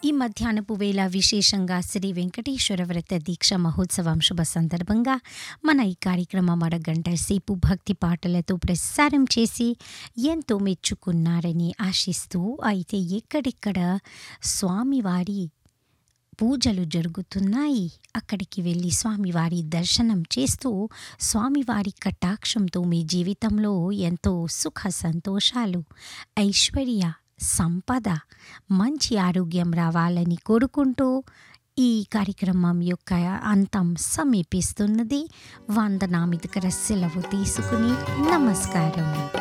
ఈ మధ్యాహ్నపు వేళ విశేషంగా శ్రీ వెంకటేశ్వర వ్రత దీక్ష మహోత్సవం శుభ సందర్భంగా మన ఈ కార్యక్రమం అరగంట సేపు భక్తి పాటలతో ప్రసారం చేసి ఎంతో మెచ్చుకున్నారని ఆశిస్తూ అయితే ఎక్కడెక్కడ స్వామివారి పూజలు జరుగుతున్నాయి అక్కడికి వెళ్ళి స్వామివారి దర్శనం చేస్తూ స్వామివారి కటాక్షంతో మీ జీవితంలో ఎంతో సుఖ సంతోషాలు ఐశ్వర్య సంపద మంచి ఆరోగ్యం రావాలని కోరుకుంటూ ఈ కార్యక్రమం యొక్క అంతం సమీపిస్తున్నది వందనామిదికర సెలవు తీసుకుని నమస్కారం